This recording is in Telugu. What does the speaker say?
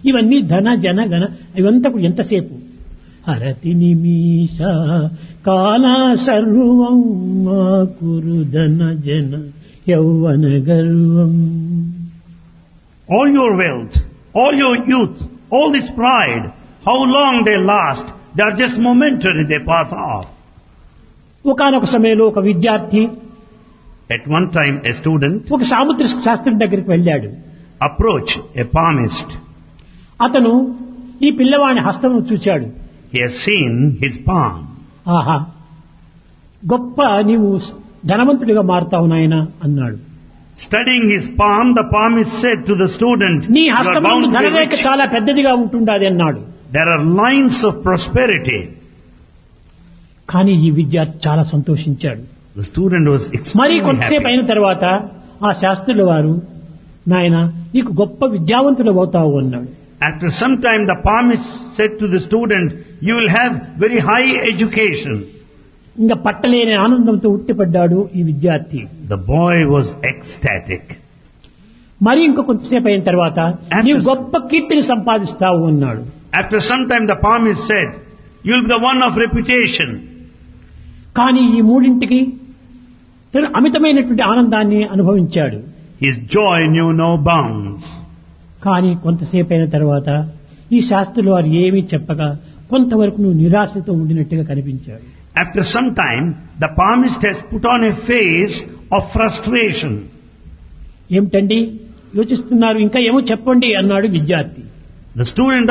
ఇవన్నీ ధన జన గణ ఇవంతా కూడా ఎంతసేపు హరతి నిమీష కాల సర్వం మా కురు ధన జన యౌవన గర్వం All your wealth, all your youth, all this pride, how long they last, they are just momentary, they pass off. ఒకనొక సమయంలో ఒక విద్యార్థి At one time, a student ఒక సాముద్రిక శాస్త్రం దగ్గరికి వెళ్ళాడు approached a palmist. అతను ఈ పిల్లవాని హస్తమును చూచాడు He has seen his palm. ఆహా గొప్ప నీవు ధనవంతుడిగా మారుతావు నాయన అన్నాడు Studying his palm, the palmist said to the student, నీ "You are హస్తములు bound to be ధనరేఖ rich. చాలా పెద్దదిగా ఉంటుండాది అన్నాడు There are lines of prosperity." కానీ ఈ విద్యార్థి చాలా సంతోషించాడు The student was మరి extremely కొంతసేపు happy. అయిన తర్వాత ఆ శాస్త్రుల వారు నాయన నీకు గొప్ప విద్యావంతుడు అవుతావు అన్నాడు After some time, the palmist said to the student, "You will have very high education." ఇంకా పట్టలేని ఆనందంతో ఉట్టిపడ్డాడు ఈ విద్యార్థి The boy was ecstatic. మరి ఇంకో కొంతసేపు అయిన తర్వాత After- నీవు గొప్ప కీర్తిని సంపాదిస్తావు అన్నాడు After some time, the palmist said, "You will be the one of reputation." కానీ ఈ మూడింటికి తను అమితమైనటువంటి ఆనందాన్ని అనుభవించాడు His joy knew no bounds. కానీ కొంతసేపు అయిన తర్వాత ఈ శాస్త్రులు వారు ఏమీ చెప్పగా కొంతవరకు నువ్వు నిరాశతో ఉండినట్టుగా కనిపించాడు After some time, the palmist has put on a face of frustration. ఏమిటండి యోచిస్తున్నారు ఇంకా ఏమో చెప్పండి అన్నాడు విద్యార్థి The student